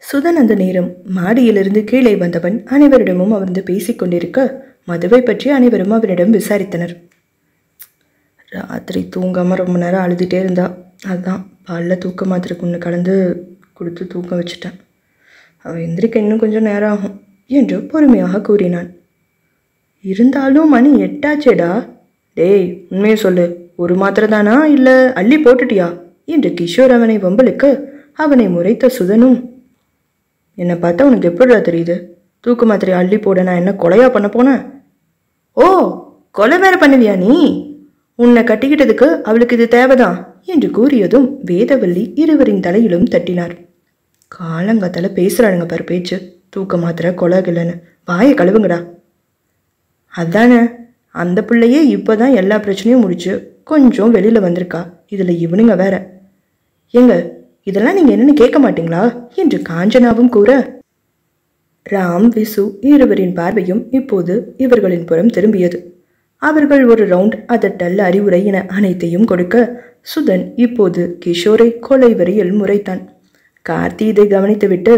சுதன் அந்த நேரம் மாடியிலிருந்து கீழே வந்தவன் அனைவரிடமும் அமர்ந்து பேசிக் கொண்டிருக்க மதுவை பற்றி அனைவரும் அவனிடம் விசாரித்தனர் ராத்திரி தூங்காமல் ரொம்ப நேரம் அழுதுகிட்டே இருந்தா அதுதான் பாலில் தூக்க மாத்திரை கொண்டு கலந்து கொடுத்து தூக்க வச்சுட்டேன் அவள் எந்திரிக்க இன்னும் கொஞ்சம் நேரம் ஆகும் என்று பொறுமையாக கூறினான் இருந்தாலும் மணி எட்டாச்சேடா டேய் உண்மையை சொல்லு ஒரு மாத்திரை தானா இல்லை அள்ளி போட்டுட்டியா என்று கிஷோர் அவனை வம்பலுக்க அவனை முறைத்த சுதனும் என்னை பார்த்தா உனக்கு எப்படிடா தெரியுது தூக்கு மாத்திரை அள்ளி போட நான் என்ன கொலையா பண்ண போனேன் ஓ கொலை வேற பண்ணுவியா நீ உன்னை கட்டிக்கிட்டதுக்கு அவளுக்கு இது தேவைதான் என்று கூறியதும் வேதவல்லி இருவரின் தலையிலும் தட்டினார் காலங்காத்தால பேசுறானுங்க பாரு பேச்சு தூக்க மாத்திரை கொலை கில்லைன்னு வாயை கழுவுங்கடா அதானே அந்த பிள்ளையே இப்போதான் எல்லா பிரச்சனையும் முடிச்சு கொஞ்சம் வெளியில் வந்திருக்கா இதில் இவனுங்க வேற ஏங்க இதெல்லாம் நீங்கள் என்னன்னு கேட்க மாட்டீங்களா என்று காஞ்சனாவும் கூற ராம் விசு இருவரின் பார்வையும் இப்போது இவர்களின் புறம் திரும்பியது அவர்கள் ஒரு ரவுண்ட் அதட்டல் அறிவுரை என அனைத்தையும் கொடுக்க சுதன் இப்போது கிஷோரை கொலை வரியில் முறைத்தான் கார்த்தி இதை கவனித்துவிட்டு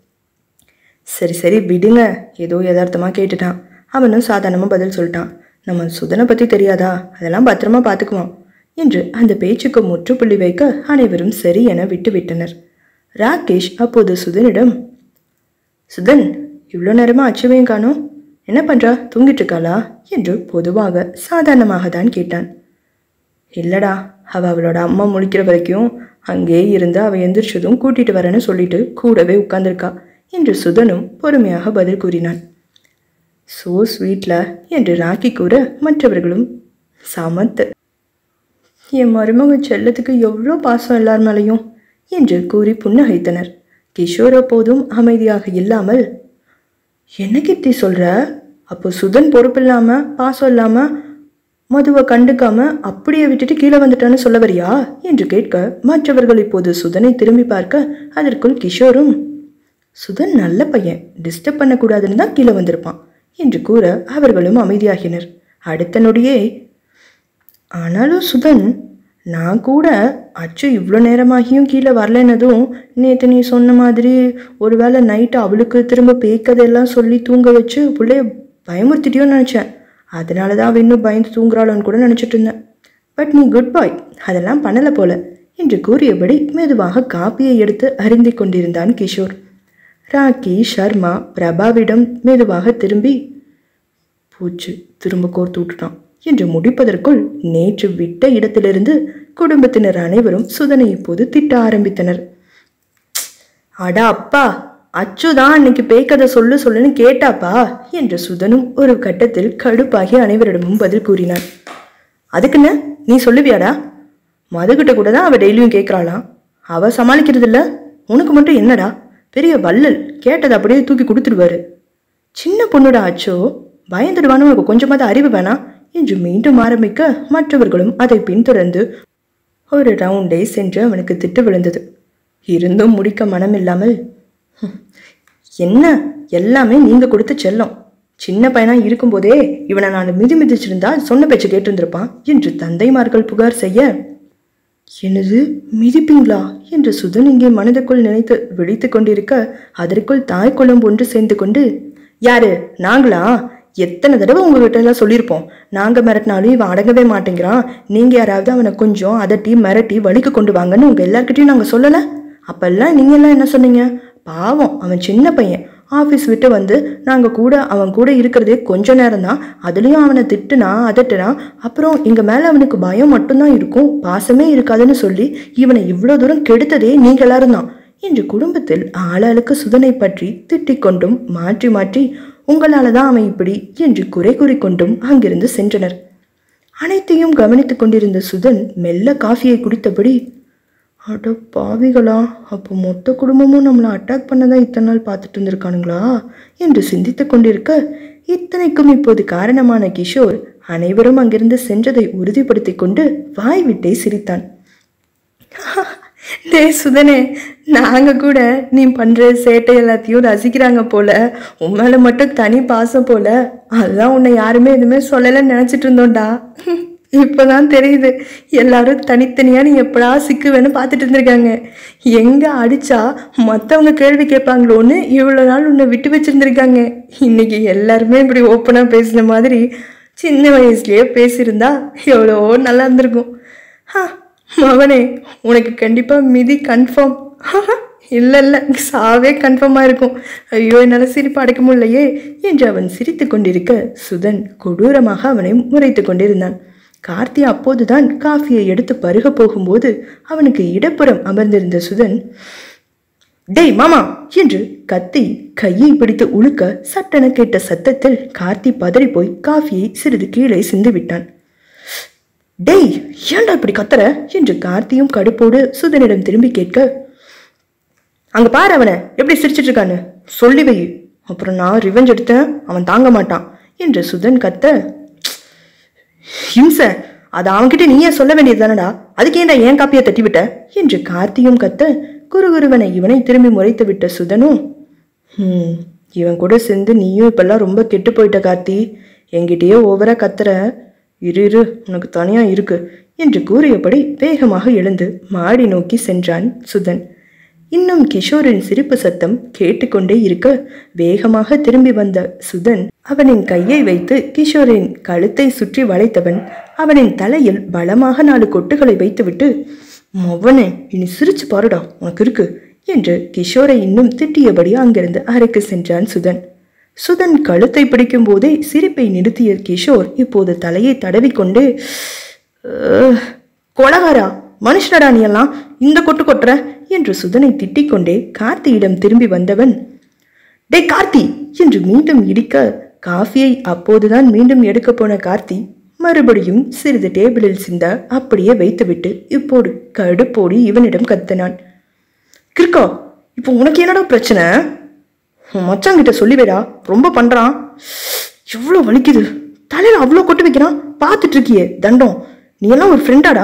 சரி சரி விடுங்க ஏதோ யதார்த்தமாக கேட்டுட்டான் அவனும் சாதாரணமாக பதில் சொல்லிட்டான் நம்ம சுதனை பற்றி தெரியாதா அதெல்லாம் பத்திரமா பார்த்துக்குவான் என்று அந்த பேச்சுக்கு முற்றுப்புள்ளி வைக்க அனைவரும் சரி என விட்டுவிட்டனர் ராகேஷ் அப்போது சுதனிடம் சுதன் இவ்வளோ நேரமா அச்சுவையும் காணோம் என்ன பண்றா தூங்கிட்டு இருக்காளா என்று பொதுவாக சாதாரணமாக தான் கேட்டான் இல்லடா அவ அவளோட அம்மா முழிக்கிற வரைக்கும் அங்கேயே இருந்து அவ எந்திரிச்சதும் கூட்டிட்டு வரேன்னு சொல்லிட்டு கூடவே உட்கார்ந்திருக்கா என்று சுதனும் பொறுமையாக பதில் கூறினான் சோ ஸ்வீட்ல என்று ராக்கி கூற மற்றவர்களும் சமத்து என் மருமக செல்லத்துக்கு எவ்வளோ பாசம் எல்லார் மேலேயும் என்று கூறி புன்னகைத்தனர் கிஷோர் அப்போதும் அமைதியாக இல்லாமல் என்ன கீர்த்தி சொல்ற அப்போ சுதன் பொறுப்பில்லாம பாசம் இல்லாம மதுவை கண்டுக்காம அப்படியே விட்டுட்டு கீழே வந்துட்டான்னு சொல்ல வரியா என்று கேட்க மற்றவர்கள் இப்போது சுதனை திரும்பி பார்க்க அதற்குள் கிஷோரும் சுதன் நல்ல பையன் டிஸ்டர்ப் பண்ணக்கூடாதுன்னு தான் கீழே வந்திருப்பான் என்று கூற அவர்களும் அமைதியாகினர் அடுத்த நொடியே ஆனாலும் சுதன் நான் கூட அச்சு இவ்வளோ நேரமாகியும் கீழே வரலைன்னதும் நேற்று நீ சொன்ன மாதிரி ஒருவேளை நைட்டு அவளுக்கு திரும்ப பேய்க்கதையெல்லாம் சொல்லி தூங்க வச்சு பிள்ளைய பயமுறுத்திட்டியோன்னு நினச்சேன் அதனால தான் அவள் இன்னும் பயந்து தூங்குறாளோன்னு கூட நினச்சிட்டு இருந்தேன் பட் நீ குட் பாய் அதெல்லாம் பண்ணலை போல என்று கூறியபடி மெதுவாக காப்பியை எடுத்து அருந்திக் கொண்டிருந்தான் கிஷோர் ராக்கி சர்மா பிரபாவிடம் மெதுவாக திரும்பி பூச்சு திரும்ப கோர்த்து விட்டுட்டான் என்று முடிப்பதற்குள் நேற்று விட்ட இடத்திலிருந்து குடும்பத்தினர் அனைவரும் சுதனை இப்போது திட்ட ஆரம்பித்தனர் அடா அப்பா அச்சுதான் அன்னைக்கு பேய்க்கதை சொல்லு சொல்லுன்னு கேட்டாப்பா என்று சுதனும் ஒரு கட்டத்தில் கடுப்பாகி அனைவரிடமும் பதில் கூறினான் அதுக்குன்னு நீ சொல்லுவியாடா மதுகிட்ட கூட தான் அவ டெய்லியும் கேட்குறாளாம் அவ சமாளிக்கிறது இல்ல உனக்கு மட்டும் என்னடா பெரிய வள்ளல் கேட்டதை அப்படியே தூக்கி கொடுத்துடுவாரு சின்ன பொண்ணுடா அச்சோ பயந்துடுவான்னு உனக்கு கொஞ்சமாவது அறிவு வேணாம் என்று மீண்டும் ஆரம்பிக்க மற்றவர்களும் அதை பின்தொடர்ந்து ஒரு ரவுண்டை சென்று அவனுக்கு திட்டு விழுந்தது இருந்தும் முடிக்க மனமில்லாமல் "ஹம், என்ன எல்லாமே நீங்க கொடுத்த செல்லம் சின்ன பையனா இருக்கும்போதே இவனை நான் மிதி மிதிச்சிருந்தா சொன்ன பேச்சு கேட்டிருந்திருப்பான் என்று தந்தைமார்கள் புகார் செய்ய என்னது மிதிப்பீங்களா என்று சுதன் இங்கே மனதுக்குள் நினைத்து விழித்துக் கொண்டிருக்க அதற்குள் தாய் குளம் ஒன்று சேர்ந்து கொண்டு யாரு நாங்களா எத்தனை தடவை உங்ககிட்ட எல்லாம் சொல்லியிருப்போம் நாங்க மிரட்டினாலும் இவன் அடங்கவே மாட்டேங்கிறான் நீங்க யாராவது அவனை கொஞ்சம் அதட்டி மிரட்டி வலிக்கு கொண்டு வாங்கன்னு உங்க எல்லார்கிட்டயும் நாங்க சொல்லல அப்பெல்லாம் நீங்க எல்லாம் என்ன சொன்னீங்க பாவம் அவன் சின்ன பையன் ஆஃபீஸ் விட்டு வந்து நாங்கள் கூட அவன் கூட இருக்கிறதே கொஞ்ச நேரம் தான் அதுலேயும் அவனை திட்டுனா அதட்டுனா அப்புறம் எங்கள் மேலே அவனுக்கு பயம் மட்டும்தான் இருக்கும் பாசமே இருக்காதுன்னு சொல்லி இவனை இவ்வளோ தூரம் கெடுத்ததே நீங்கள் எல்லாரும் தான் என்று குடும்பத்தில் ஆளாளுக்கு சுதனை பற்றி திட்டிக் கொண்டும் மாற்றி மாற்றி உங்களால தான் அவன் இப்படி என்று குறை கூறிக்கொண்டும் அங்கிருந்து சென்றனர் அனைத்தையும் கவனித்துக் கொண்டிருந்த சுதன் மெல்ல காஃபியை குடித்தபடி அட பாவிகளா அப்போ மொத்த குடும்பமும் நம்மளை அட்டாக் பண்ணதான் இத்தனை நாள் பார்த்துட்டு இருந்திருக்கானுங்களா என்று சிந்தித்துக் கொண்டிருக்க இத்தனைக்கும் இப்போது காரணமான கிஷோர் அனைவரும் அங்கிருந்து சென்றதை உறுதிப்படுத்திக் கொண்டு வாய் விட்டே சிரித்தான் டே சுதனே நாங்க கூட நீ பண்ற சேட்டை எல்லாத்தையும் ரசிக்கிறாங்க போல உன் மேல மட்டும் தனி பாசம் போல அதான் உன்னை யாருமே எதுவுமே சொல்லலைன்னு நினைச்சிட்டு இருந்தோம்டா இப்போதான் தெரியுது எல்லாரும் தனித்தனியாக நீ எப்படா சிக்குவேன்னு பார்த்துட்டு இருந்திருக்காங்க எங்கே அடிச்சா மற்றவங்க கேள்வி கேட்பாங்களோன்னு இவ்வளோ நாள் உன்னை விட்டு வச்சிருந்திருக்காங்க இன்னைக்கு எல்லாருமே இப்படி ஓப்பனாக பேசின மாதிரி சின்ன வயசுலயே பேசியிருந்தா எவ்வளோ நல்லா இருந்திருக்கும் ஹா மவனே உனக்கு கண்டிப்பாக மிதி கன்ஃபார்ம் இல்லை இல்லை சாவே கன்ஃபார்மாக இருக்கும் ஐயோ என்னால் சிரிப்பு அடைக்க முடியலையே என்று அவன் சிரித்து கொண்டிருக்க சுதன் கொடூரமாக அவனை முறைத்து கொண்டிருந்தான் கார்த்தி அப்போதுதான் காஃபியை எடுத்து பருக போகும்போது அவனுக்கு இடப்புறம் அமர்ந்திருந்த சுதன் டேய் மாமா என்று கத்தி கையை பிடித்து உழுக்க சட்டென கேட்ட சத்தத்தில் கார்த்தி பதறி போய் காஃபியை சிறிது கீழே சிந்து விட்டான் டேய் ஏன்டா இப்படி கத்துற என்று கார்த்தியும் கடுப்போடு சுதனிடம் திரும்பி கேட்க அங்க பாரு அவனை எப்படி சிரிச்சிட்டு இருக்கான்னு சொல்லி வை அப்புறம் நான் ரிவெஞ்ச் எடுத்தேன் அவன் தாங்க மாட்டான் என்று சுதன் கத்த ஹிம்ச அது அவன்கிட்ட நீயே சொல்ல வேண்டியது தானடா அதுக்கு ஏன்டா ஏன் காப்பியை தட்டி விட்ட என்று கார்த்தியும் கத்த குருகுருவனை இவனை திரும்பி முறைத்து விட்ட சுதனும் ஹம் இவன் கூட சேர்ந்து நீயும் இப்பெல்லாம் ரொம்ப கெட்டு போயிட்ட கார்த்தி என்கிட்டயே ஓவரா கத்துற இரு இரு உனக்கு தனியா இருக்கு என்று கூறியபடி வேகமாக எழுந்து மாடி நோக்கி சென்றான் சுதன் இன்னும் கிஷோரின் சிரிப்பு சத்தம் கேட்டுக்கொண்டே இருக்க வேகமாக திரும்பி வந்த சுதன் அவனின் கையை வைத்து கிஷோரின் கழுத்தை சுற்றி வளைத்தவன் அவனின் தலையில் பலமாக நாலு கொட்டுகளை வைத்துவிட்டு மொவனே இனி சிரிச்சு பாருடா உனக்கு இருக்கு என்று கிஷோரை இன்னும் திட்டியபடி அங்கிருந்து அறைக்கு சென்றான் சுதன் சுதன் கழுத்தை பிடிக்கும் போதே சிரிப்பை நிறுத்திய கிஷோர் இப்போது தலையை தடவிக்கொண்டு "அஹ், கொலகாரா மனுஷனடா நீ எல்லாம் இந்த கொட்டு கொட்டுற என்று சுதனை திட்டிக் கொண்டே கார்த்தியிடம் திரும்பி வந்தவன் டேய் கார்த்தி என்று மீண்டும் இடிக்க காஃபியை அப்போதுதான் மீண்டும் எடுக்க போன கார்த்தி மறுபடியும் சிறிது டேபிளில் சிந்த அப்படியே வைத்துவிட்டு இப்போது கடுப்போடி இவனிடம் கத்தினான் கிறுக்கா இப்போ உனக்கு என்னடா பிரச்சனை உன் மச்சாங்கிட்ட சொல்லிவேடா ரொம்ப பண்றான் எவ்வளோ வலிக்குது தலையில அவ்வளோ கொட்டு வைக்கிறான் பார்த்துட்டு இருக்கியே தண்டம் நீ எல்லாம் ஒரு ஃப்ரெண்டாடா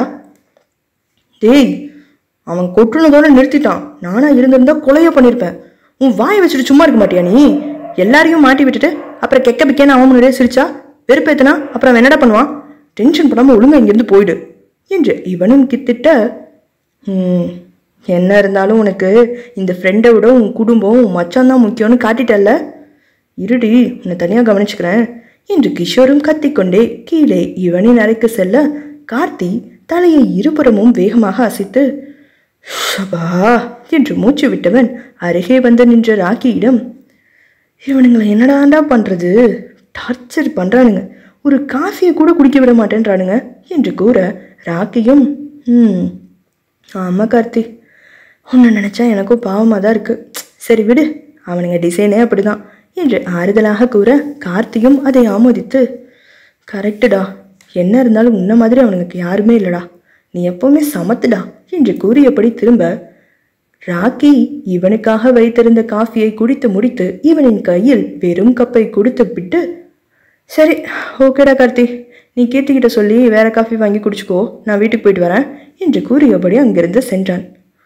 டேய் அவன் கொட்டுனதோட நிறுத்திட்டான் நானா இருந்திருந்தா கொலையோ பண்ணியிருப்பேன் உன் வாயை வச்சுட்டு சும்மா இருக்க மாட்டியா நீ எல்லாரையும் மாட்டி விட்டுட்டு அப்புறம் கெக்க பிக்கேன்னு அவன் முன்னாடியே சிரிச்சா வெறுப்பேத்தனா அப்புறம் அவன் என்னடா பண்ணுவான் டென்ஷன் பண்ணாம ஒழுங்கா இங்கேருந்து போயிடு என்று இவனும் கித்திட்ட "ஹம், என்ன இருந்தாலும் உனக்கு இந்த ஃப்ரெண்டை விட உன் குடும்பம் உன் மச்சான் தான் முக்கியம்னு காட்டிட்டல்ல இருடி உன்னை தனியாக கவனிச்சுக்கிறேன் என்று கிஷோரும் கத்திக்கொண்டே கீழே இவனின் அறைக்கு செல்ல கார்த்தி தலையை இருபுறமும் வேகமாக அசைத்து ஷபா என்று மூச்சு விட்டவன் அருகே வந்து நின்ற ராக்கியிடம் இவனுங்களை என்னடாண்டா பண்றது டார்ச்சர் பண்றானுங்க ஒரு காஃபியை கூட குடிக்க விட மாட்டேன்றானுங்க என்று கூற ராக்கியும் ம் ஆமாம் கார்த்தி உன்னை நினச்சா எனக்கும் பாவமாக தான் இருக்கு சரி விடு அவனுங்க டிசைனே அப்படிதான் என்று ஆறுதலாக கூற கார்த்தியும் அதை ஆமோதித்து கரெக்டுடா என்ன இருந்தாலும் உன்ன மாதிரி அவனுக்கு யாருமே இல்லடா நீ எப்பவுமே சமத்துடா என்று கூறியபடி திரும்ப ராக்கி இவனுக்காக வைத்திருந்த காஃபியை குடித்து முடித்து இவனின் கையில் வெறும் கப்பை கொடுத்து விட்டு சரி ஓகேடா கார்த்தி நீ கீர்த்திக்கிட்ட சொல்லி வேற காஃபி வாங்கி குடிச்சுக்கோ நான் வீட்டுக்கு போயிட்டு வரேன் என்று கூறியபடி அங்கிருந்து சென்றான்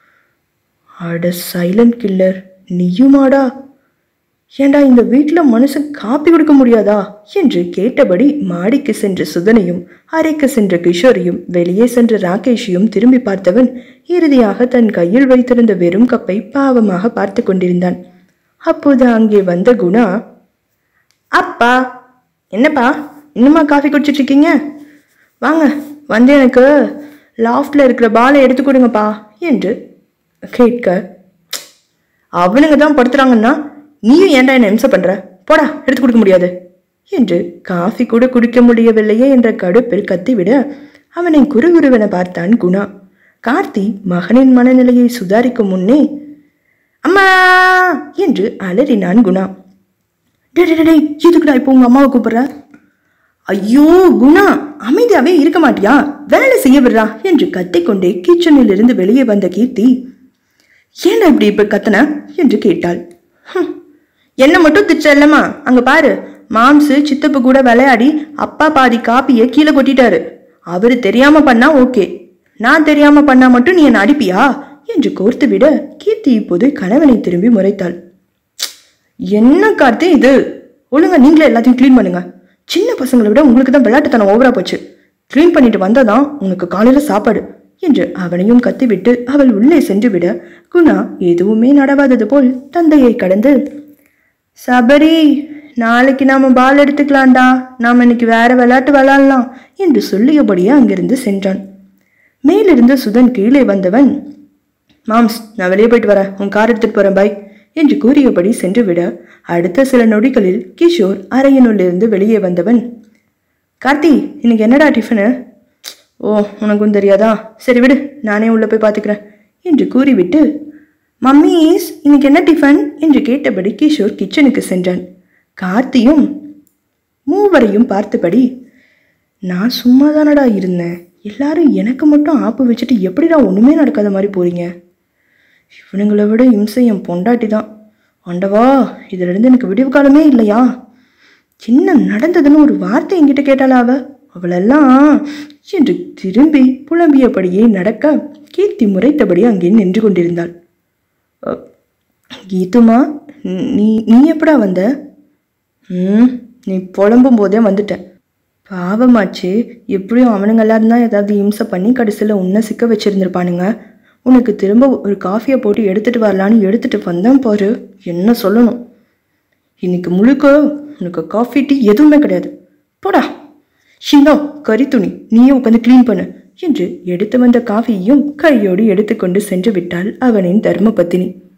அட சைலண்ட் கில்லர் நீயுமாடா ஏண்டா இந்த வீட்டில் மனுஷன் காப்பி கொடுக்க முடியாதா என்று கேட்டபடி மாடிக்கு சென்ற சுதனையும் அறைக்கு சென்ற கிஷோரையும் வெளியே சென்ற ராகேஷையும் திரும்பி பார்த்தவன் இறுதியாக தன் கையில் வைத்திருந்த வெறும் கப்பை பாவமாக பார்த்து கொண்டிருந்தான் அப்போது அங்கே வந்த குணா அப்பா என்னப்பா இன்னுமா காஃபி குடிச்சிட்டு இருக்கீங்க வாங்க வந்து எனக்கு லாஃப்டில் இருக்கிற பாலை எடுத்து கொடுங்கப்பா என்று கேட்க அவனுங்க தான் படுத்துறாங்கன்னா நீயும் ஏன்டா என்ன இம்சை பண்ற போடா எடுத்து கொடுக்க முடியாது என்று காஃபி கூட குடிக்க முடியவில்லையே என்ற கடுப்பில் கத்திவிட அவனை குறுகுருவென பார்த்தான் குணா கார்த்தி மகனின் மனநிலையை சுதாரிக்கும் முன்னே அம்மா என்று அலறினான் குணா டே டே, டே, டேய் எதுக்குடா இப்போ உங்க அம்மாவை கூப்பிடுற ஐயோ குணா அமைதியாவே இருக்க மாட்டியா வேலை செய்ய விடுறா என்று கத்திக்கொண்டே கிச்சனில் இருந்து வெளியே வந்த கீர்த்தி ஏன்டா இப்படி இப்ப கத்தன என்று கேட்டாள் "ஹம், என்ன மட்டும் திச்சல்லம்மா அங்க பாரு மாம்சு சித்தப்பு கூட விளையாடி அப்பா பாதி காப்பியை கீழே கொட்டிட்டாரு அவரு தெரியாம பண்ணா ஓகே நான் தெரியாம பண்ணா மட்டும் நீ என்ன அடிப்பியா என்று கோர்த்து விட கீர்த்தி இப்போது கணவனை திரும்பி முறைத்தாள் என்ன கார்த்தி இது ஒழுங்கா நீங்களே எல்லாத்தையும் க்ளீன் பண்ணுங்க சின்ன பசங்களை விட உங்களுக்கு தான் விளையாட்டுத்தனம் ஓவரா போச்சு க்ளீன் பண்ணிட்டு வந்தாதான் உனக்கு காலையில் சாப்பாடு என்று அவனையும் கத்திவிட்டு அவள் உள்ளே சென்று விட குணா எதுவுமே நடவாதது போல் தந்தையை கடந்து சபரி நாளைக்கு நாம பால் எடுத்துக்கலாம்டா நாம இன்னைக்கு வேற விளையாட்டு விளையாடலாம் என்று சொல்லியபடியே அங்கிருந்து சென்றான் மேலிருந்து சுதன் கீழே வந்தவன் மாம்ஸ் நான் வெளியே போயிட்டு வரேன் உன் கார் எடுத்துட்டு போறேன் பாய் என்று கூறியபடி சென்று விட அடுத்த சில நொடிகளில் கிஷோர் அறையினுள்ளிருந்து வெளியே வந்தவன் கார்த்தி இன்னைக்கு என்னடா டிஃபனு ஓ உனக்கும் தெரியாதா சரி விடு நானே உள்ள போய் பார்த்துக்கிறேன் என்று கூறிவிட்டு மம்மீஸ் இன்னைக்கு என்ன டிஃபன் என்று கேட்டபடி கிஷோர் கிச்சனுக்கு சென்றான் கார்த்தியும் மூவரையும் பார்த்தபடி நான் சும்மா தானடா இருந்தேன் எல்லாரும் எனக்கு மட்டும் ஆப்பு வச்சுட்டு எப்படிடா ஒன்றுமே நடக்காத மாதிரி போறீங்க இவனுங்களை விட இம்சை என் பொண்டாட்டி தான் ஆண்டவா இதிலிருந்து எனக்கு விடிவு காலமே இல்லையா என்ன நடந்ததுன்னு ஒரு வார்த்தை என்கிட்ட கேட்டாளா அவ அவளெல்லாம் என்று திரும்பி புலம்பியபடியே நடக்க கீர்த்தி முறைத்தபடி அங்கே நின்று கொண்டிருந்தாள் "அ, கீதுமா நீ நீ எப்படா வந்த ம் நீ புலம்பும் போதே வந்துட்டேன் பாவமாச்சு எப்படியும் அவனுங்க எல்லாரும் தான் ஏதாவது இம்சை பண்ணி கடைசியில் உன்னை சிக்க வச்சிருந்திருப்பானுங்க உனக்கு திரும்ப ஒரு காஃபியை போட்டு எடுத்துட்டு வரலான்னு எடுத்துட்டு வந்தேன் பாரு என்ன சொல்லணும் இன்னைக்கு முழுக்க உனக்கு காஃபி டீ எதுவுமே கிடையாது போடா ஷிங்கா கறி துணி நீயே உட்காந்து க்ளீன் பண்ணு என்று எடுத்து வந்த காஃபியையும் கையோடு எடுத்துக்கொண்டு சென்று விட்டாள் அவனின் தர்ம பத்தினி